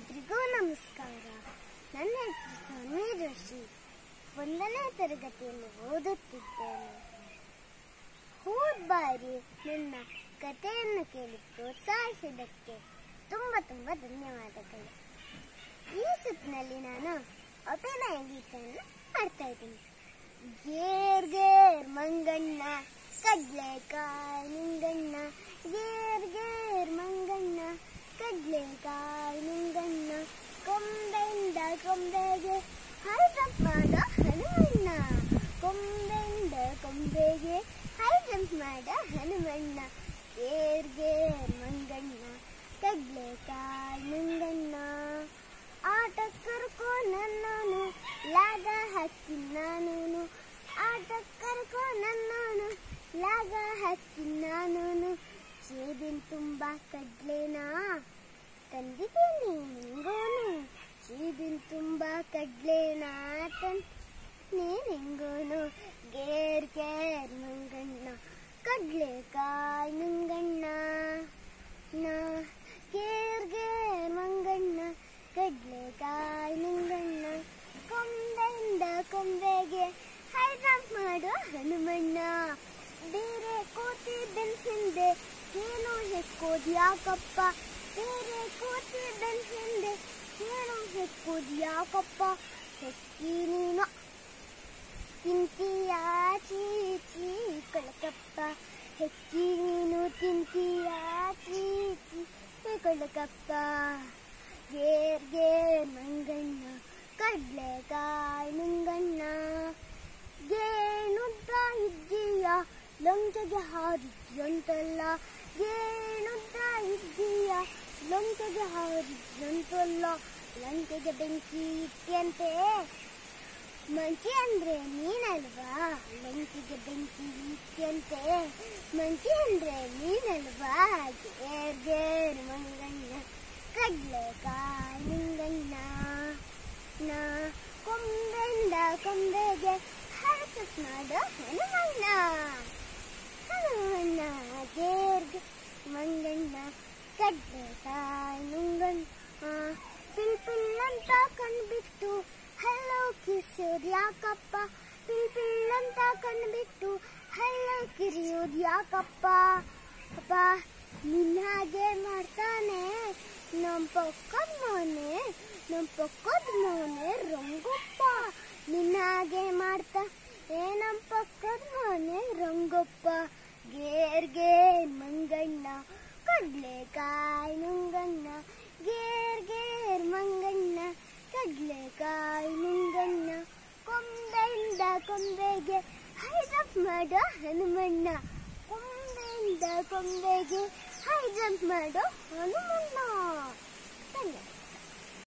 ಎಲ್ರಿಗೂ ನಮಸ್ಕಾರ ನನ್ನ ಹೆಸರು ಸೌಮ್ಯ ಜೋಶಿ ಒಂದನೇ ತರಗತಿಯಲ್ಲಿ ಓದುತ್ತಿದ್ದೇನೆ ಹೋದ ಬಾರಿ ನನ್ನ ಕಥೆಯನ್ನು ಕೇಳಿ ಪ್ರೋತ್ಸಾಹಿಸಿದ್ದಕ್ಕೆ ತುಂಬ ತುಂಬ ಧನ್ಯವಾದಗಳು ಈ ಸುತ್ತಿನಲ್ಲಿ ನಾನು ಅಭಿನಯ ಗೀತೆಯನ್ನು ಹಾಡ್ತಾ ಇದ್ದೀನಿ ಗೇರ್ ಗೇರ್ ಮಂಗಣ್ಣ ಕಡ್ಲೆಕಾಯಿ ನಿಂಗಣ್ಣ ಗೇರ್ ಗೇರ್ ಮಂಗಣ್ಣ ಕಡ್ಲೆಕಾಯಿ ನಿಂಗಣ್ಣ ಕೊಂಬೆಯಿಂದ ಕೊಂಬೆಗೆ ಹೈ ಜಂಪ್ ಮಾಡ ಹನುಮಣ್ಣ ಕೊಂಬೆಯಿಂದ ಕೊಂಬೆಗೆ ಹೈ ಜಂಪ್ ಮಾಡ ಹನುಮಣ್ಣ ಗೇರ್ ಗೇರ್ ಮಂಗಣ್ಣ ಕಡ್ಲೆಕಾಯಿ ನಿಂಗಣ್ಣ ಆಟ ಕರ್ಕೊ ನನ್ನನು ಲಾಗ ಹಾಕಿ ನಾನು ಆಟ ಕರ್ಕೊ ನನ್ನನು ಲಾಗ ಹಾಕಿ ನಾನು ಜೇಬಿನ ತುಂಬ ಕಡ್ಲೆನಾ ತಂದಿದ್ದೀನಿ ನಿಂಗೋನು ಜೇಬಿನ ತುಂಬ ಕಡ್ಲೆನಾ ತಂದಿ ನಿಂಗೋನು ಗೇರ್ ಗೇರ್ ಮಂಗಣ್ಣ ಕಡ್ಲೆಕಾಯಿ ನಿಂಗಣ್ಣ ನಾ ಗೇರ್ ಗೇರ್ ಮಂಗಣ್ಣ ಕಡ್ಲೆಕಾಯಿ ನಿಂಗಣ್ಣ ಕೊಂಬೆಯಿಂದ ಕೊಂಬೆಗೆ ಹೈ ಜಂಪ್ ಮಾಡು ಹನುಮಣ್ಣ ಬೇರೆ ಕೂತಿದ್ದನ್ ಹಿಂದೆ ಏನೋ ಹೆಕ್ಕೋದ್ ಯಾಕಪ್ಪ ಬೇರೆ ಕೂತಿದ್ದನ್ ಹಿಂದೆ ಏನೋ ಹೆಕ್ಕೋದ್ ಯಾಕಪ್ಪ ಹೆಕ್ಕಿ ನೀನು ತಿಂತೀಯ ಚೀಚಿ ಕೊಳಕಪ್ಪ ಹೆಕ್ಕಿ ನೀನು ತಿಂತೀಯ ಚೀಚಿ ಕೊಳಕಪ್ಪ ಗೇರ್ ಗೇರ್ ಮಂಗಣ್ಣ ಕಡ್ಲೆಕಾಯಿ ನಿಂಗಣ್ಣ ಗೇಣುದ್ದ ಇದ್ದೀಯ ಲಂಕೆಗೆ ಹಾರಿದ್ಯಂತಲ್ಲ ಗೇಣುದ್ದ ಇದ್ದೀಯ ಲಂಕೆಗೆ ಹಾರಿದ್ಯಂತಲ್ಲ ಲಂಕೆಗೆ ಬೆಂಕಿ ಇಟ್ಯಂತೆ ಮಂಕಿ ಅಂದ್ರೆ ನೀನಲ್ವಾ ಲಂಕಿಗೆ ಬೆಂಕಿ ಇಟ್ಯಂತೆ ಮಂಕಿ ಅಂದ್ರೆ ನೀನಲ್ವಾ ಗೇರ್ ಗೇರ್ ಮಂಗಣ್ಣ ಕಡ್ಲೆಕಾಯಿ ನಿಂಗಣ್ಣ ನಾ ಕೊಂಬೆಯಿಂದ ಕೊಂಬೆಗೆ ಹರಕತ್ ಮಾಡ ಹನುಮಣ್ಣ ಹನುಮಣ್ಣ ಗೇರ್ಗೆ ಮಂಗಣ್ಣ ಕಡ್ಲೆಕಾಯಿ ನಿಂಗಣ್ಣ ಪಿಲ್ ಪಿಲ್ ಅಂತ ಕಣ್ಬಿಟ್ಟು ಹಲ್ಲೋ ಕಿಸೋದ್ ಯಾಕಪ್ಪ ಪಿಲ್ ಪಿಲ್ ಅಂತ ಕಣ್ಬಿಟ್ಟು ಹಲ್ಲೋ ಕಿರಿಯೋದ್ ಯಾಕಪ್ಪ ಅಪ್ಪ ನಿನ್ನ ಹಾಗೆ ಮಾಡ್ತಾನೆ ನಮ್ ಪಕ್ಕದ ಮನೆ ನಮ್ ಪಕ್ಕದ ಮನೆ ರಂಗಪ್ಪ ನಿನ್ನ ಹಾಗೆ ಮಾಡ್ತಾ ಏ ನಮ್ ಪಕ್ಕದ ಮನೆ ರಂಗಪ್ಪ ಗೇರ್ ಗೇರ್ ಮಂಗಣ್ಣ ಕಡ್ಲೆಕಾಯಿ ನುಂಗಣ್ಣ ಗೇರ್ ಗೇರ್ ಮಂಗಣ್ಣ ಕಡ್ಲೆಕಾಯಿ ನುಂಗಣ್ಣ ಕೊಂಬೆಯಿಂದ ಕೊಂಬೆಗೆ ಹೈ ಜಂಪ್ ಮಾಡೋ ಹನುಮಣ್ಣ ಕೊಂಬೆಯಿಂದ ಕೊಂಬೆಗೆ ಹೈ ಜಂಪ್ ಮಾಡೋ ಹನುಮಣ್ಣ ಧನ್ಯವಾದ